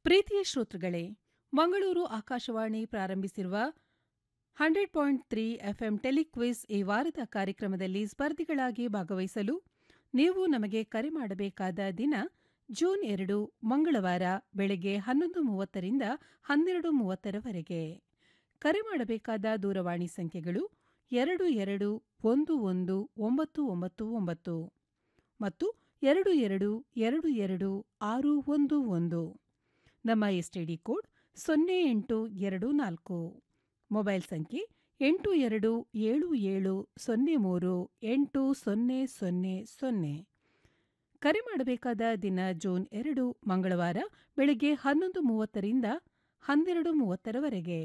ಪ್ರೀತಿಯ ಶ್ರೋತೃಗಳೇ ಮಂಗಳೂರು ಆಕಾಶವಾಣಿ ಪ್ರಾರಂಭಿಸಿರುವ hundred point three FM telequiz ಈ ವಾರದ ಕಾರ್ಯಕ್ರಮದಲ್ಲಿ ಸ್ಪರ್ಧಿಗಳಾಗಿ ಭಾಗವಹಿಸಲು ನೀವು ನಮಗೆ ಕರೆ ಮಾಡಬೇಕಾದ ದಿನ ಜೂನ್ ಎರಡು ಮಂಗಳವಾರ ಬೆಳಗ್ಗೆ ಹನ್ನೊಂದು ಮೂವತ್ತರಿಂದ ಹನ್ನೆರಡು ಮೂವತ್ತರವರೆಗೆ ಕರೆ ಮಾಡಬೇಕಾದ ದೂರವಾಣಿ ಸಂಖ್ಯೆಗಳು ಎರಡು ಎರಡು ಒಂದು ಒಂದು ಒಂಬತ್ತು ಒಂಬತ್ತು ಒಂಬತ್ತು ಮತ್ತು ಎರಡು ಎರಡು ಎರಡು ಎರಡು ಆರು ಒಂದು ಒಂದು ನಮ್ಮ ಎಸ್ಟಿಡಿ ಕೋಡ್ ಸೊನ್ನೆ ಎಂಟು ಎರಡು ನಾಲ್ಕು ಮೊಬೈಲ್ ಸಂಖ್ಯೆ ಎಂಟು ಎರಡು ಏಳು ಏಳು ಸೊನ್ನೆ ಮೂರು ಎಂಟು ಸೊನ್ನೆ ಸೊನ್ನೆ ಸೊನ್ನೆ ಕರೆ ಮಾಡಬೇಕಾದ ದಿನ ಜೂನ್ ಎರಡು ಮಂಗಳವಾರ ಬೆಳಗ್ಗೆ ಹನ್ನೊಂದು ಮೂವತ್ತರಿಂದ ಹನ್ನೆರಡು ಮೂವತ್ತರವರೆಗೆ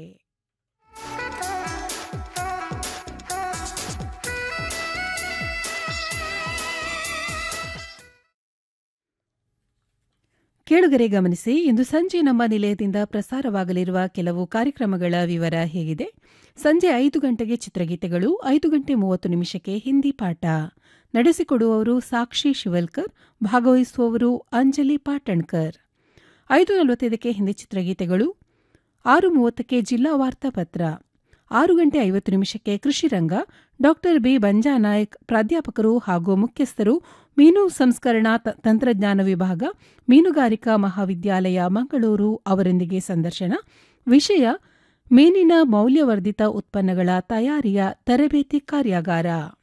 ಕೇಳುಗರೆ ಗಮನಿಸಿ ಇಂದು ಸಂಜೆ ನಮ್ಮ ನಿಲಯದಿಂದ ಪ್ರಸಾರವಾಗಲಿರುವ ಕೆಲವು ಕಾರ್ಯಕ್ರಮಗಳ ವಿವರ ಹೇಗಿದೆ ಸಂಜೆ ಐದು ಗಂಟೆಗೆ ಚಿತ್ರಗೀತೆಗಳು ಐದು ಗಂಟೆ ಮೂವತ್ತು ನಿಮಿಷಕ್ಕೆ ಹಿಂದಿ ಪಾಠ ನಡೆಸಿಕೊಡುವವರು ಸಾಕ್ಷಿ ಶಿವಲ್ಕರ್ ಭಾಗವಹಿಸುವವರು ಅಂಜಲಿ ಪಾಟಣ್ಕರ್ ಐದು ನಲವತ್ತೈದಕ್ಕೆ ಹಿಂದಿ ಚಿತ್ರಗೀತೆಗಳು ಆರು ಮೂವತ್ತಕ್ಕೆ ಜಿಲ್ಲಾ ವಾರ್ತಾಪತ್ರ ಆರು ಗಂಟೆ ಐವತ್ತು ನಿಮಿಷಕ್ಕೆ ಕೃಷಿ ರಂಗ ಡಾಕ್ಟರ್ ಬಿ ಬಂಜಾನಾಯಕ್ ಪ್ರಾಧ್ಯಾಪಕರು ಹಾಗೂ ಮುಖ್ಯಸ್ಥರು ಮೀನು ಸಂಸ್ಕರಣಾ ತಂತ್ರಜ್ಞಾನ ವಿಭಾಗ ಮೀನುಗಾರಿಕಾ ಮಹಾವಿದ್ಯಾಲಯ ಮಂಗಳೂರು ಅವರೊಂದಿಗೆ ಸಂದರ್ಶನ ವಿಷಯ ಮೀನಿನ ಮೌಲ್ಯವರ್ಧಿತ ಉತ್ಪನ್ನಗಳ ತಯಾರಿಯ ತರಬೇತಿ ಕಾರ್ಯಾಗಾರ